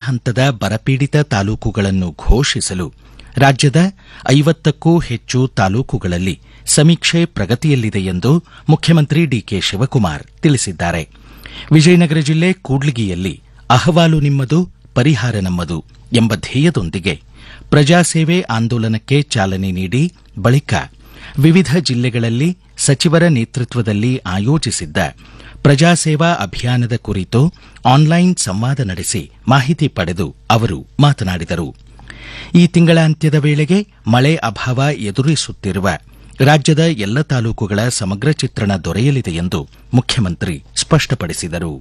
ಹಂತದ ಬರಪೀಡಿತ ತಾಲೂಕುಗಳನ್ನು ಘೋಷಿಸಲು ರಾಜ್ಯದ ಐವತ್ತಕ್ಕೂ ಹೆಚ್ಚು ತಾಲೂಕುಗಳಲ್ಲಿ ಸಮೀಕ್ಷೆ ಪ್ರಗತಿಯಲ್ಲಿದೆ ಎಂದು ಮುಖ್ಯಮಂತ್ರಿ ಡಿಕೆ ಶಿವಕುಮಾರ್ ತಿಳಿಸಿದ್ದಾರೆ ವಿಜಯನಗರ ಜಿಲ್ಲೆ ಕೂಡ್ಲಿಗಿಯಲ್ಲಿ ಅಹವಾಲು ನಿಮ್ಮದು ಪರಿಹಾರ ನಮ್ಮದು ಎಂಬ ಧ್ಯೇಯದೊಂದಿಗೆ ಪ್ರಜಾಸೇವೆ ಆಂದೋಲನಕ್ಕೆ ಚಾಲನೆ ನೀಡಿ ಬಳಿಕ ವಿವಿಧ ಜಿಲ್ಲೆಗಳಲ್ಲಿ ಸಚಿವರ ನೇತೃತ್ವದಲ್ಲಿ ಆಯೋಜಿಸಿದ್ದ ಪ್ರಜಾಸೇವಾ ಅಭಿಯಾನದ ಕುರಿತು ಆನ್ಲೈನ್ ಸಂವಾದ ನಡೆಸಿ ಮಾಹಿತಿ ಪಡೆದು ಅವರು ಮಾತನಾಡಿದರು ಈ ತಿಂಗಳಾಂತ್ಯದ ವೇಳೆಗೆ ಮಳೆ ಅಭಾವ ಎದುರಿಸುತ್ತಿರುವ ರಾಜ್ಯದ ಎಲ್ಲ ತಾಲೂಕುಗಳ ಸಮಗ್ರ ಚಿತ್ರಣ ದೊರೆಯಲಿದೆ ಎಂದು ಮುಖ್ಯಮಂತ್ರಿ ಸ್ಪಷ್ಟಪಡಿಸಿದರು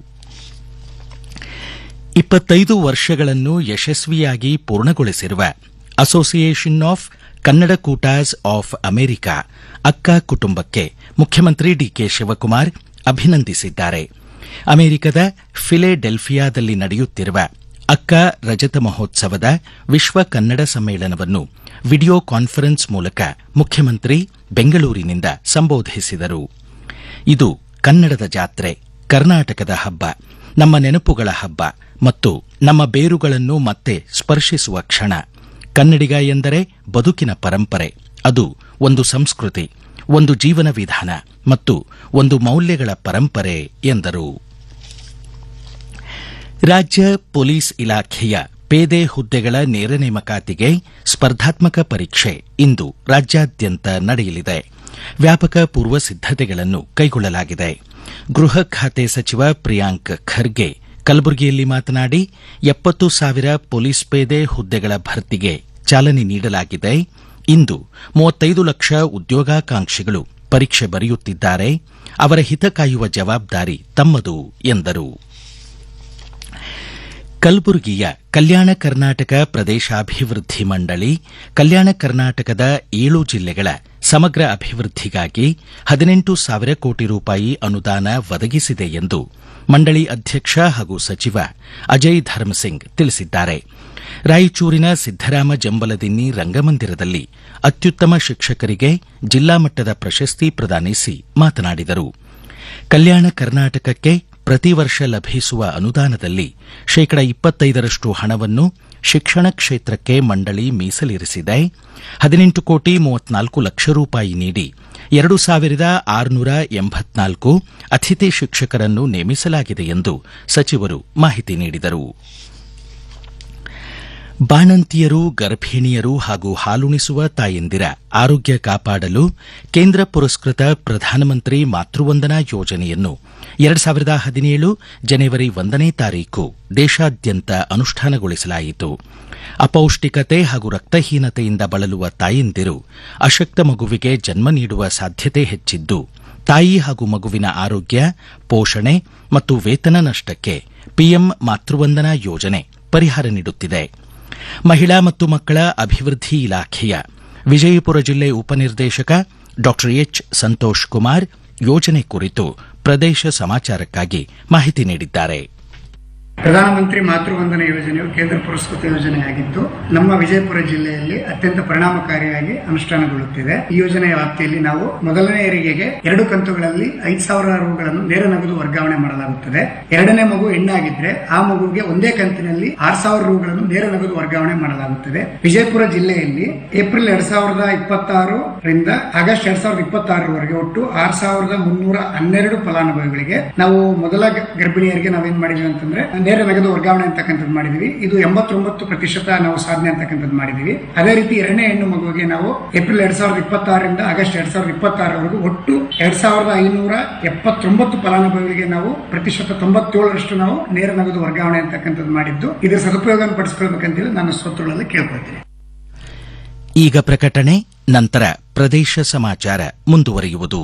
ಇಪ್ಪತ್ತೈದು ವರ್ಷಗಳನ್ನು ಯಶಸ್ವಿಯಾಗಿ ಪೂರ್ಣಗೊಳಿಸಿರುವ association of Kannada Kootas of America Akka ಕುಟುಂಬಕ್ಕೆ ಮುಖ್ಯಮಂತ್ರಿ ಡಿಕೆ ಶಿವಕುಮಾರ್ ಅಭಿನಂದಿಸಿದ್ದಾರೆ ಅಮೆರಿಕದ ಫಿಲೆಡೆಲ್ಫಿಯಾದಲ್ಲಿ ನಡೆಯುತ್ತಿರುವ ಅಕ್ಕ ರಜತ ಮಹೋತ್ಸವದ ವಿಶ್ವ ಕನ್ನಡ ಸಮ್ಮೇಳನವನ್ನು ವಿಡಿಯೋ ಕಾನ್ಫರೆನ್ಸ್ ಮೂಲಕ ಮುಖ್ಯಮಂತ್ರಿ ಬೆಂಗಳೂರಿನಿಂದ ಸಂಬೋಧಿಸಿದರು ಇದು ಕನ್ನಡದ ಜಾತ್ರೆ ಕರ್ನಾಟಕದ ಹಬ್ಬ ನಮ್ಮ ನೆನಪುಗಳ ಹಬ್ಬ ಮತ್ತು ನಮ್ಮ ಬೇರುಗಳನ್ನು ಮತ್ತೆ ಸ್ಪರ್ಶಿಸುವ ಕ್ಷಣ ಕನ್ನಡಿಗ ಎಂದರೆ ಬದುಕಿನ ಪರಂಪರೆ ಅದು ಒಂದು ಸಂಸ್ಕೃತಿ ಒಂದು ಜೀವನ ವಿಧಾನ ಮತ್ತು ಒಂದು ಮೌಲ್ಯಗಳ ಪರಂಪರೆ ಎಂದರು ರಾಜ್ಯ ಪೊಲೀಸ್ ಇಲಾಖೆಯ ಪೇದೆ ಹುದ್ದೆಗಳ ನೇರ ನೇಮಕಾತಿಗೆ ಸ್ಪರ್ಧಾತ್ಮಕ ಪರೀಕ್ಷೆ ಇಂದು ರಾಜ್ಯಾದ್ಯಂತ ನಡೆಯಲಿದೆ ವ್ಯಾಪಕ ಪೂರ್ವ ಸಿದ್ದತೆಗಳನ್ನು ಕೈಗೊಳ್ಳಲಾಗಿದೆ ಗೃಹ ಖಾತೆ ಸಚಿವ ಪ್ರಿಯಾಂಕ್ ಖರ್ಗೆ ಕಲಬುರಗಿಯಲ್ಲಿ ಮಾತನಾಡಿ ಎಪ್ಪತ್ತು ಸಾವಿರ ಪೊಲೀಸ್ ಪೇದೆ ಹುದ್ದೆಗಳ ಭರ್ತಿಗೆ ಚಾಲನೆ ನೀಡಲಾಗಿದೆ ಇಂದು ಮೂವತ್ತೈದು ಲಕ್ಷ ಉದ್ಯೋಗಾಕಾಂಕ್ಷಿಗಳು ಪರೀಕ್ಷೆ ಬರೆಯುತ್ತಿದ್ದಾರೆ ಅವರ ಹಿತ ಕಾಯುವ ಜವಾಬ್ದಾರಿ ತಮ್ಮದು ಎಂದರು ಕಲಬುರಗಿಯ ಕಲ್ಯಾಣ ಕರ್ನಾಟಕ ಪ್ರದೇಶಾಭಿವೃದ್ಧಿ ಮಂಡಳಿ ಕಲ್ಯಾಣ ಕರ್ನಾಟಕದ ಏಳು ಜಿಲ್ಲೆಗಳ ಸಮಗ್ರ ಅಭಿವೃದ್ಧಿಗಾಗಿ ಹದಿನೆಂಟು ಸಾವಿರ ಕೋಟಿ ರೂಪಾಯಿ ಅನುದಾನ ಒದಗಿಸಿದೆ ಎಂದು ಮಂಡಳಿ ಅಧ್ಯಕ್ಷ ಹಾಗೂ ಸಚಿವ ಅಜಯ್ ಧರ್ಮಸಿಂಗ್ ತಿಳಿಸಿದ್ದಾರೆ ರಾಯಚೂರಿನ ಸಿದ್ದರಾಮ ಜಂಬಲದಿನ್ನಿ ರಂಗಮಂದಿರದಲ್ಲಿ ಅತ್ಯುತ್ತಮ ಶಿಕ್ಷಕರಿಗೆ ಜಿಲ್ಲಾ ಮಟ್ಟದ ಪ್ರಶಸ್ತಿ ಪ್ರದಾನಿಸಿ ಮಾತನಾಡಿದರು ಕಲ್ಯಾಣ ಕರ್ನಾಟಕಕ್ಕೆ ಪ್ರತಿ ವರ್ಷ ಲಭಿಸುವ ಅನುದಾನದಲ್ಲಿ ಶೇಕಡ ಇಪ್ಪತ್ತೈದರಷ್ಟು ಹಣವನ್ನು ಶಿಕ್ಷಣ ಕ್ಷೇತ್ರಕ್ಕೆ ಮಂಡಳಿ ಮೀಸಲಿರಿಸಿದೆ ಹದಿನೆಂಟು ಕೋಟಿ ಮೂವತ್ನಾಲ್ಕು ಲಕ್ಷ ರೂಪಾಯಿ ನೀಡಿ ಎರಡು ಸಾವಿರದ ಆರುನೂರ ಎಂಬತ್ನಾಲ್ಕು ಅತಿಥಿ ಶಿಕ್ಷಕರನ್ನು ನೇಮಿಸಲಾಗಿದೆ ಎಂದು ಸಚಿವರು ಮಾಹಿತಿ ನೀಡಿದರು ಬಾಣಂತಿಯರು ಗರ್ಭಿಣಿಯರು ಹಾಗೂ ಹಾಲುಣಿಸುವ ತಾಯಂದಿರ ಆರೋಗ್ಯ ಕಾಪಾಡಲು ಕೇಂದ್ರ ಪುರಸ್ಕೃತ ಪ್ರಧಾನಮಂತ್ರಿ ಮಾತೃವಂದನಾ ಯೋಜನೆಯನ್ನು ಎರಡು ಸಾವಿರದ ಹದಿನೇಳು ಜನವರಿ ಒಂದನೇ ತಾರೀಕು ದೇಶಾದ್ಯಂತ ಅನುಷ್ಠಾನಗೊಳಿಸಲಾಯಿತು ಅಪೌಷ್ಟಿಕತೆ ಹಾಗೂ ರಕ್ತಹೀನತೆಯಿಂದ ಬಳಲುವ ತಾಯಂದಿರು ಅಶಕ್ತ ಮಗುವಿಗೆ ಜನ್ಮ ನೀಡುವ ಸಾಧ್ಯತೆ ಹೆಚ್ಚಿದ್ದು ತಾಯಿ ಹಾಗೂ ಮಗುವಿನ ಆರೋಗ್ಯ ಪೋಷಣೆ ಮತ್ತು ವೇತನ ನಷ್ಟಕ್ಕೆ ಪಿಎಂ ಮಾತೃವಂದನಾ ಯೋಜನೆ ಪರಿಹಾರ ನೀಡುತ್ತಿದೆ ಮಹಿಳಾ ಮತ್ತು ಮಕ್ಕಳ ಅಭಿವೃದ್ಧಿ ಇಲಾಖೆಯ ವಿಜಯಪುರ ಜಿಲ್ಲೆ ಉಪನಿರ್ದೇಶಕ ಡಾ ಎಚ್ ಸಂತೋಷ್ ಕುಮಾರ್ ಯೋಜನೆ ಕುರಿತು ಪ್ರದೇಶ ಸಮಾಚಾರಕ್ಕಾಗಿ ಮಾಹಿತಿ ನೀಡಿದ್ದಾರೆ ಪ್ರಧಾನಮಂತ್ರಿ ಮಾತೃವಂದನ ಯೋಜನೆಯು ಕೇಂದ್ರ ಪುರಸ್ಕೃತ ಯೋಜನೆಯಾಗಿದ್ದು ನಮ್ಮ ವಿಜಯಪುರ ಜಿಲ್ಲೆಯಲ್ಲಿ ಅತ್ಯಂತ ಪರಿಣಾಮಕಾರಿಯಾಗಿ ಅನುಷ್ಠಾನಗೊಳ್ಳುತ್ತಿದೆ ಈ ಯೋಜನೆಯ ವ್ಯಾಪ್ತಿಯಲ್ಲಿ ನಾವು ಮೊದಲನೇ ಹೆರಿಗೆಗೆ ಎರಡು ಕಂತುಗಳಲ್ಲಿ ಐದು ಸಾವಿರ ರೂಗಳನ್ನು ನೇರ ನಗದು ವರ್ಗಾವಣೆ ಮಾಡಲಾಗುತ್ತದೆ ಎರಡನೇ ಮಗು ಹೆಣ್ಣಾಗಿದ್ರೆ ಆ ಮಗುವಿಗೆ ಒಂದೇ ಕಂತಿನಲ್ಲಿ ಆರು ಸಾವಿರ ರೂಗಳನ್ನು ನೇರ ನಗದು ವರ್ಗಾವಣೆ ಮಾಡಲಾಗುತ್ತದೆ ವಿಜಯಪುರ ಜಿಲ್ಲೆಯಲ್ಲಿ ಏಪ್ರಿಲ್ ಎರಡ್ ಸಾವಿರದ ಇಪ್ಪತ್ತಾರರಿಂದ ಆಗಸ್ಟ್ ಎರಡ್ ಸಾವಿರದ ಇಪ್ಪತ್ತಾರರವರೆಗೆ ಒಟ್ಟು ಆರ್ ಸಾವಿರದ ಮುನ್ನೂರ ಹನ್ನೆರಡು ಫಲಾನುಭವಿಗಳಿಗೆ ನಾವು ಮೊದಲ ಗ- ಗರ್ಭಿಣಿಯರಿಗೆ ನಾವೇನ್ ಮಾಡಿದೀವಿ ಅಂತಂದ್ರೆ ನೇರ ನಗದು ವರ್ಗಾವಣೆ ಅಂತಕ್ಕಂಥದ್ದು ಮಾಡಿದೀವಿ ಇದು ಎಂಬತ್ತೊಂಬತ್ತು ಪ್ರತಿಶತ ನಾವು ಸಾಧನೆ ಅಂತಕ್ಕಂಥದ್ದು ಮಾಡಿದೀವಿ ಅದೇ ರೀತಿ ಎರಡನೇ ಹೆಣ್ಣು ಮಗುವಿಗೆ ನಾವು ಏಪ್ರಿಲ್ ಎರಡ್ ಸಾವಿರದ ಇಪ್ಪತ್ತಾರರಿಂದ ಆಗಸ್ಟ್ ಎರಡ್ ಸಾವಿರದ ಇಪ್ಪತ್ತಾರರವರೆಗೂ ಒಟ್ಟು ಎರಡ್ ಸಾವಿರದ ಐನೂರ ಎಪ್ಪತ್ತೊಂಬತ್ತು ಫಲಾನುಭವಿಗಳಿಗೆ ನಾವು ಪ್ರತಿಶತ ತೊಂಬತ್ತೇಳರಷ್ಟು ನಾವು ನೇರ ನಗದು ವರ್ಗಾವಣೆ ಅಂತಕ್ಕಂಥದ್ದು ಮಾಡಿದ್ದು ಇದರ ಸದುಪಯೋಗ ಪಡಿಸ್ಕೊಳ್ಬೇಕಂತೇಳಿ ನಾನು ಸ್ವತ್ತುಗಳಲ್ಲಿ ಕೇಳ್ಕೊಳ್ತೀನಿ ಈಗ ಪ್ರಕಟಣೆ ನಂತರ ಪ್ರದೇಶ ಸಮಾಚಾರ ಮುಂದುವರಿಯುವುದು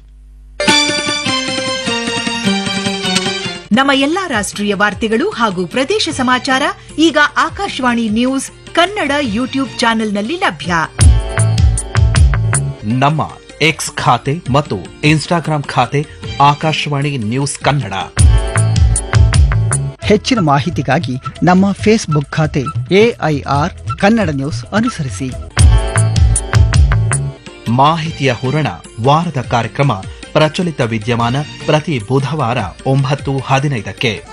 ನಮ್ಮ ಎಲ್ಲಾ ರಾಷ್ಟ್ರೀಯ ವಾರ್ತೆಗಳು ಹಾಗೂ ಪ್ರದೇಶ ಸಮಾಚಾರ ಈಗ ಆಕಾಶವಾಣಿ ನ್ಯೂಸ್ ಕನ್ನಡ ಯೂಟ್ಯೂಬ್ ಚಾನೆಲ್ನಲ್ಲಿ ಲಭ್ಯ ನಮ್ಮ ಎಕ್ಸ್ ಖಾತೆ ಮತ್ತು ಇನ್ಸ್ಟಾಗ್ರಾಂ ಖಾತೆ ಆಕಾಶವಾಣಿ ನ್ಯೂಸ್ ಕನ್ನಡ ಹೆಚ್ಚಿನ ಮಾಹಿತಿಗಾಗಿ ನಮ್ಮ ಫೇಸ್ಬುಕ್ ಖಾತೆ ಎಐಆರ್ ಕನ್ನಡ ನ್ಯೂಸ್ ಅನುಸರಿಸಿ ಮಾಹಿತಿಯ ಹೂರಣ ವಾರದ ಕಾರ್ಯಕ್ರಮ ಪ್ರಚಲಿತ ವಿದ್ಯಮಾನ ಪ್ರತಿ ಬುಧವಾರ ಒಂಬತ್ತು ಹದಿನೈದಕ್ಕೆ